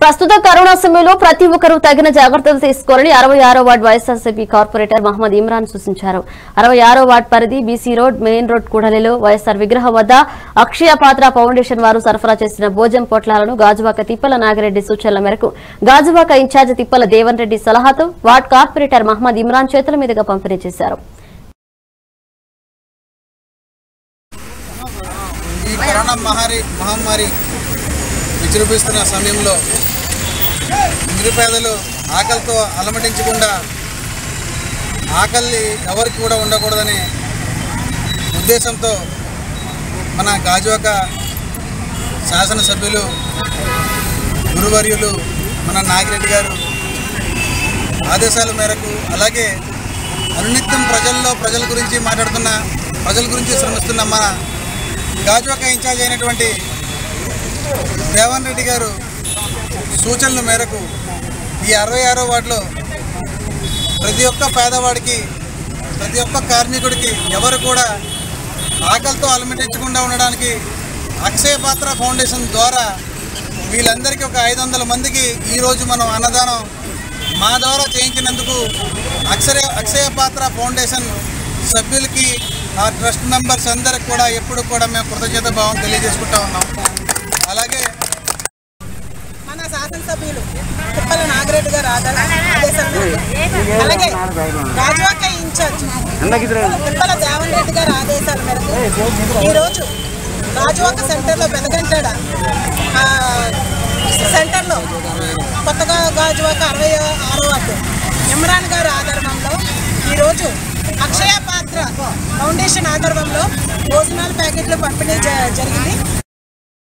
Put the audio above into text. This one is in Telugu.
ప్రస్తుత కరోనా సమయంలో ప్రతి ఒక్కరూ తగిన జాగ్రత్తలు తీసుకోవాలని అరవై ఆరో వార్డు వైఎస్ఆర్సీపీ కార్పొరేటర్ మహమ్మద్ ఇమ్రాన్ సూచించారు అరవై ఆరో వార్డు పరిధి బీసీ రోడ్ మెయిన్ రోడ్ కూడలిలో వైఎస్ఆర్ విగ్రహం వద్ద అక్షయ పాత్ర ఫౌండేషన్ వారు సరఫరా చేసిన భోజనం పొట్లాలను గాజువాక తిప్పల నాగిరెడ్డి సూచనల మేరకు గాజువాక ఇన్ఛార్జ్ తిప్పల దేవన్ రెడ్డి సలహాతో వార్డు కార్పొరేటర్ మహమ్మద్ ఇమ్రాన్ చేతుల మీదుగా పంపిణీ చేశారు ఈ కరోనా మహారి మహమ్మారి విజృంభిస్తున్న సమయంలో నిరుపేదలు ఆకలితో అలమటించకుండా ఆకలి ఎవరికి కూడా ఉండకూడదనే ఉద్దేశంతో మన గాజువాక శాసనసభ్యులు గురువర్యులు మన నాగిరెడ్డి గారు ఆదేశాల మేరకు అలాగే అనునిత్యం ప్రజల్లో ప్రజల గురించి మాట్లాడుతున్న ప్రజల గురించి శ్రమిస్తున్న మన గాజువాక ఇన్ఛార్జ్ అయినటువంటి దేవన్ రెడ్డి గారు సూచనల మేరకు ఈ అరవై ఆరో వార్డులో ప్రతి ఒక్క పేదవాడికి ప్రతి ఒక్క కార్మికుడికి ఎవరు కూడా ఆకలితో అలమటించకుండా ఉండడానికి అక్షయ పాత్ర ఫౌండేషన్ ద్వారా వీళ్ళందరికీ ఒక ఐదు వందల మందికి ఈరోజు మనం అన్నదానం మా ద్వారా చేయించినందుకు అక్షయ అక్షయ పాత్ర ఫౌండేషన్ సభ్యులకి ఆ ట్రస్ట్ మెంబర్స్ అందరికి కూడా ఎప్పుడు కూడా మేము కృతజ్ఞత భావం తెలియజేసుకుంటా ఉన్నాం అలాగే మన శాసనసభ్యులు తిప్పల నాగిరెడ్డి గారు ఆదా- ఆదేశాల మేరకు అలాగే గాజువాక ఇన్ఛార్జ్ తిప్పల దేవన్ రెడ్డి గారి ఆదేశాల మేరకు ఈరోజు గాజువాక సెంటర్లో పెదగంటాడ ఆ, సెంటర్లో కొత్తగా గాజువాక అరవై ఆరో వార్డు ఇమ్రాన్ గారి ఆధారంలో ఈరోజు అక్షయ పాత్ర ఫౌండేషన్ ఆధారంలో భోజనాల ప్యాకెట్లు పంపిణీ జ- జరిగింది